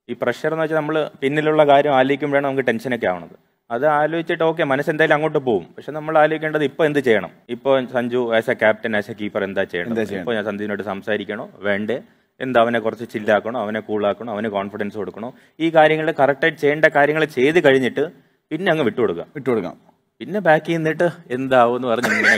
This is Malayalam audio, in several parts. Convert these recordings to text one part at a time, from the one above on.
ഈ പ്രഷർ എന്ന് വെച്ചാൽ നമ്മൾ പിന്നിലുള്ള കാര്യം ആലോചിക്കുമ്പോഴാണ് നമുക്ക് ടെൻഷനൊക്കെ ആവുന്നത് അത് ആലോചിച്ചിട്ട് ഓക്കെ മനസ്സെന്തായാലും അങ്ങോട്ട് പോകും പക്ഷെ നമ്മൾ ആലോചിക്കേണ്ടത് ഇപ്പൊ എന്ത് ചെയ്യണം ഇപ്പൊ Sanju as a captain as a keeper എന്താ ചെയ്യണം ഇപ്പൊ ഞാൻ സഞ്ജുവിനോട് സംസാരിക്കണോ വേണ്ടേ എന്താ അവനെ കുറച്ച് ചില്ലാക്കണോ അവനെ കൂളാക്കണോ അവന് കോൺഫിഡൻസ് കൊടുക്കണോ ഈ കാര്യങ്ങൾ കറക്റ്റായിട്ട് ചെയ്യേണ്ട കാര്യങ്ങൾ ചെയ്ത് കഴിഞ്ഞിട്ട് പിന്നെ അങ്ങ് വിട്ടുകൊടുക്കുക വിട്ടുകൊടുക്കാം പിന്നെ ബാക്കി നിന്നിട്ട് എന്താവും എന്ന് പറഞ്ഞ് ഇങ്ങനെ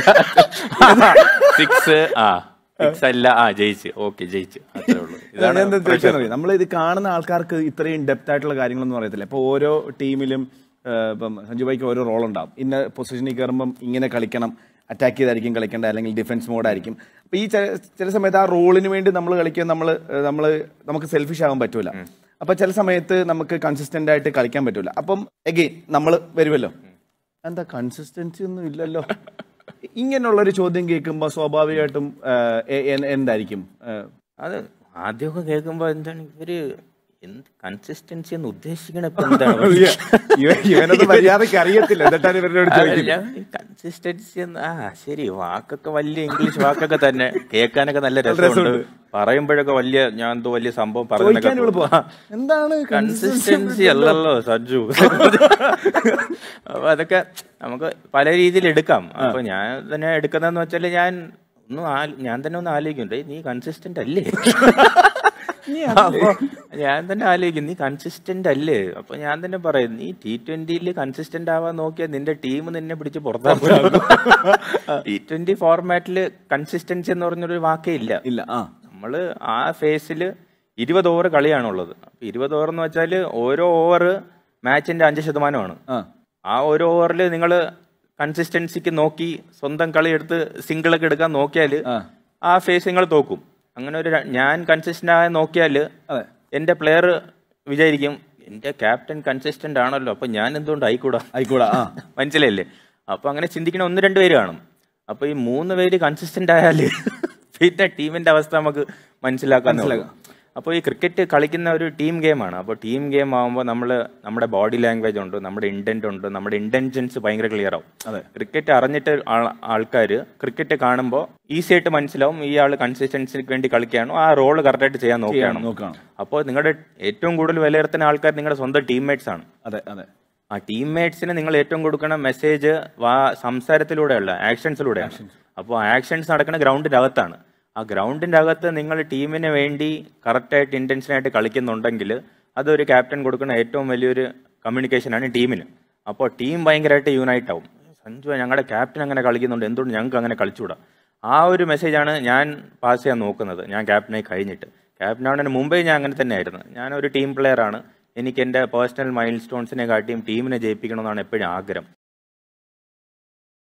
സിക്സ് ആ സിക്സ് അല്ല ആ ജയിച്ച് ഓക്കെ ജയിച്ച് അത്രേ ഉള്ളൂ ഇതാണ് എന്താ pressure. ചോദിച്ചാൽ നമ്മൾ ഇത് കാണുന്ന ആൾക്കാർക്ക് ഇത്രയും ഡെപ്ത് ആയിട്ടുള്ള കാര്യങ്ങളൊന്നും അറിയത്തില്ല ഇപ്പോൾ ഓരോ ടീമിലും ഇപ്പം സഞ്ജു ഭായിക്ക് ഓരോ റോൾ ഉണ്ടാവും ഇന്ന പൊസിഷനിൽ കയറുമ്പം ഇങ്ങനെ കളിക്കണം അറ്റാക്ക് ചെയ്തായിരിക്കും കളിക്കേണ്ടത് അല്ലെങ്കിൽ ഡിഫൻസ് മോഡായിരിക്കും അപ്പോൾ ഈ ചില ചില സമയത്ത് ആ റോളിന് വേണ്ടി നമ്മൾ കളിക്കാൻ നമ്മൾ നമ്മൾ നമുക്ക് സെൽഫിഷ് ആവാൻ പറ്റൂല അപ്പോൾ ചില സമയത്ത് നമുക്ക് കൺസിസ്റ്റന്റ് ആയിട്ട് കളിക്കാൻ പറ്റൂല അപ്പം എഗെയിൻ നമ്മൾ വരുമല്ലോ എന്താ കൺസിസ്റ്റൻസി ഒന്നും ഇല്ലല്ലോ ഇങ്ങനെയുള്ളൊരു ചോദ്യം കേൾക്കുമ്പോൾ സ്വാഭാവികമായിട്ടും ആ, എ- എ- എന്തായിരിക്കും ആ, അത് ആദ്യമൊക്കെ കേൾക്കുമ്പോ എന്താണ് ഇവര് എന്ത് കൺസിസ്റ്റൻസി എന്ന് ഉദ്ദേശിക്കണ ഇപ്പൊ എന്താണ് ഇവ- ഇവനത് മര്യാദക്ക് അറിയത്തില്ല എന്നിട്ടാണ് ഇവരോട് ചോദിക്കുന്നത് കൺസിസ്റ്റൻസി ആ ശരി വാക്കൊക്കെ വലിയ ഇംഗ്ലീഷ് വാക്കൊക്കെ തന്നെ കേൾക്കാനൊക്കെ നല്ല രസമുണ്ട് പറയുമ്പോഴൊക്കെ വലിയ ഞാൻ എന്തോ വലിയ സംഭവം ചോദിക്കാൻ പറഞ്ഞൊക്കെ എളുപ്പമാ. എന്താണ് കൺസിസ്റ്റൻസി അല്ലല്ലോ സജ്ജു അപ്പൊ അതൊക്കെ നമുക്ക് പല രീതിയിൽ എടുക്കാം അപ്പൊ ഞാൻ തന്നെ എടുക്കുന്നതെന്ന് വെച്ചാല് ഞാൻ ഒന്ന് ആ- ഞാൻ തന്നെ ഒന്ന് ആലോചിക്കും "ഡേയ്, നീ കൺസിസ്റ്റന്റ് അല്ലേ അപ്പൊ ഞാൻ തന്നെ ആലോചിക്കും നീ കൺസിസ്റ്റന്റ് അല്ലേ അപ്പൊ ഞാൻ തന്നെ പറയും നീ ടി ട്വന്റിയിൽ കൺസിസ്റ്റന്റ് ആവാൻ നോക്കിയാൽ നിന്റെ ടീം നിന്നെ പിടിച്ച് പുറത്താക്കും ടി ട്വന്റി ഫോർമാറ്റില് കൺസിസ്റ്റൻസി എന്ന് പറഞ്ഞൊരു വാക്കേ ഇല്ല ഇല്ല ആ നമ്മൾ ആ ഫേസിൽ ഇരുപത് ഓവർ കളിയാണുള്ളത് അപ്പൊ ഇരുപത് ഓവർ എന്ന് വെച്ചാൽ ഓരോ ഓവർ മാച്ചിന്റെ അഞ്ച് ശതമാനമാണ് ആ ആ ഓരോ ഓവറിൽ നിങ്ങൾ കൺസിസ്റ്റൻസിക്ക് നോക്കി സ്വന്തം കളി എടുത്ത് സിംഗിൾ ഒക്കെ എടുക്കാൻ നോക്കിയാൽ ആ. ആ ഫേസ് നിങ്ങൾ തോക്കും അങ്ങനെ ഒരു ര- ഞാൻ കൺസിസ്റ്റന്റ് ആയി നോക്കിയാൽ അതെ എന്റെ പ്ലെയർ വിചാരിക്കും എന്റെ ക്യാപ്റ്റൻ കൺസിസ്റ്റന്റ് ആണല്ലോ അപ്പൊ ഞാൻ എന്തുകൊണ്ട് ആയിക്കൂടാ ആയിക്കോടാ ആ മനസ്സിലായില്ലേ അപ്പൊ അങ്ങനെ ചിന്തിക്കണ ഒന്ന് രണ്ട് പേര് കാണും അപ്പൊ ഈ മൂന്ന് പേര് കൺസിസ്റ്റന്റ് ആയാല് പിന്നെ ടീമിന്റെ അവസ്ഥ നമുക്ക് മനസ്സിലാക്കാൻ മനസ്സിലാക്കാം. അപ്പോൾ ഈ ക്രിക്കറ്റ് കളിക്കുന്ന ഒരു ടീം ഗെയിമാണ് അപ്പോൾ ടീം ഗെയിം ആകുമ്പോൾ നമ്മൾ നമ്മുടെ ബോഡി ലാംഗ്വേജ് ഉണ്ട് നമ്മുടെ ഇന്റന്റ് ഉണ്ട് നമ്മുടെ ഇന്റൻഷൻസ് ഭയങ്കര ക്ലിയർ ആവും അതെ. ക്രിക്കറ്റ് അറിഞ്ഞിട്ട് ആൾക്കാർ ക്രിക്കറ്റ് കാണുമ്പോൾ ഈസി ആയിട്ട് മനസ്സിലാവും ഈ ആൾ കൺസിസ്റ്റൻസിക്ക് വേണ്ടി കളിക്കുകയാണോ ആ റോള് കറക്റ്റായിട്ട് ചെയ്യാൻ നോക്കുകയാണോ നോക്കണം അപ്പോൾ നിങ്ങളുടെ ഏറ്റവും കൂടുതൽ വിലയിരുത്തുന്ന ആൾക്കാർ നിങ്ങളുടെ സ്വന്തം ടീംമേറ്റ്സ് ആണ് അതെ അതെ ആ ടീംമേറ്റ്സിന് നിങ്ങൾ ഏറ്റവും കൊടുക്കുന്ന മെസ്സേജ് വാ സംസാരത്തിലൂടെയല്ല ആക്ഷൻസിലൂടെയാണ് അപ്പോൾ ആക്ഷൻസ് നടക്കുന്ന ഗ്രൗണ്ടിന്റെ അകത്താണ് ആ ഗ്രൗണ്ടിന്റെ അകത്ത് നിങ്ങൾ ടീമിന് വേണ്ടി കറക്റ്റായിട്ട് ഇന്റൻഷനായിട്ട് കളിക്കുന്നുണ്ടെങ്കിൽ അതൊരു ക്യാപ്റ്റൻ കൊടുക്കുന്ന ഏറ്റവും വലിയൊരു കമ്മ്യൂണിക്കേഷനാണ് ടീമിന് അപ്പോൾ ടീം ഭയങ്കരമായിട്ട് യൂണൈറ്റ് ആവും സഞ്ജു ഞങ്ങളുടെ ക്യാപ്റ്റൻ അങ്ങനെ കളിക്കുന്നുണ്ട് എന്തുകൊണ്ട് ഞങ്ങൾക്ക് അങ്ങനെ കളിച്ചുകൂടാ ആ ഒരു മെസ്സേജാണ് ഞാൻ പാസ് ചെയ്യാൻ നോക്കുന്നത് ഞാൻ ക്യാപ്റ്റനായി കഴിഞ്ഞിട്ട് ക്യാപ്റ്റൻ ആവുന്നതിന് മുമ്പേ ഞാൻ അങ്ങനെ തന്നെയായിരുന്നു ഞാനൊരു ടീം പ്ലെയർ ആണ് എനിക്ക് എൻ്റെ പേഴ്സണൽ മൈൽ സ്റ്റോൺസിനെ കാട്ടിയും ടീമിനെ ജയിപ്പിക്കണമെന്നാണ് എപ്പോഴും ആഗ്രഹം